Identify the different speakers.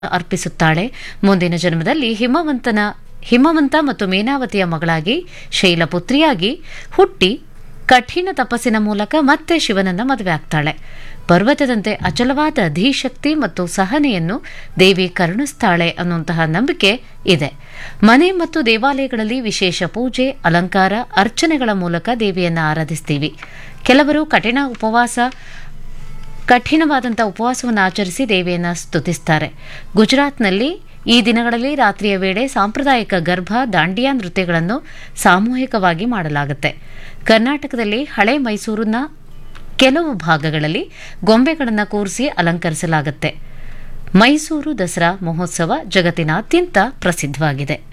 Speaker 1: ಅರ್ಪಿಸುತ್ತಾಳೆ ಮುಂದಿನ ಜನ್ಮದಲ್ಲಿ ಹಿಮವಂತನ ಹಿಮವಂತ ಮತ್ತು ಮೇನಾವತಿಯ ಮಗಳಾಗಿ ಶೈಲಪುತ್ರಿಯಾಗಿ ಹುಟ್ಟಿ ಕಠಿಣ ತಪಸ್ಸಿನ ಮೂಲಕ ಮತ್ತೆ ಶಿವನನ್ನ ಮದುವೆ ಆಗ್ತಾಳೆ ಪರ್ವತದಂತೆ ಅಚಲವಾದ ಧೀಶಕ್ತಿ ಮತ್ತು ಸಹನೆಯನ್ನು ದೇವಿ ಕರುಣಿಸ್ತಾಳೆ ಅನ್ನುವಂತಹ ನಂಬಿಕೆ ಇದೆ ಮನೆ ಮತ್ತು ದೇವಾಲಯಗಳಲ್ಲಿ ವಿಶೇಷ ಪೂಜೆ ಅಲಂಕಾರ ಅರ್ಚನೆಗಳ ಮೂಲಕ ದೇವಿಯನ್ನ ಆರಾಧಿಸ್ತೀವಿ ಕೆಲವರು ಕಠಿಣ ಉಪವಾಸ ಕಠಿಣವಾದಂಥ ಉಪವಾಸವನ್ನು ಆಚರಿಸಿ ದೇವಿಯನ್ನು ಸ್ತುತಿಸ್ತಾರೆ ಗುಜರಾತ್ನಲ್ಲಿ ಈ ದಿನಗಳಲ್ಲಿ ರಾತ್ರಿಯ ವೇಳೆ ಸಾಂಪ್ರದಾಯಿಕ ಗರ್ಭ ದಾಂಡಿಯಾ ನೃತ್ಯಗಳನ್ನು ಸಾಮೂಹಿಕವಾಗಿ ಮಾಡಲಾಗುತ್ತೆ ಕರ್ನಾಟಕದಲ್ಲಿ ಹಳೆ ಮೈಸೂರಿನ ಕೆಲವು ಭಾಗಗಳಲ್ಲಿ ಗೊಂಬೆಗಳನ್ನು ಕೂರಿಸಿ ಅಲಂಕರಿಸಲಾಗುತ್ತೆ ಮೈಸೂರು ದಸರಾ ಮಹೋತ್ಸವ ಜಗತ್ತಿನಾದ್ಯಂತ ಪ್ರಸಿದ್ಧವಾಗಿದೆ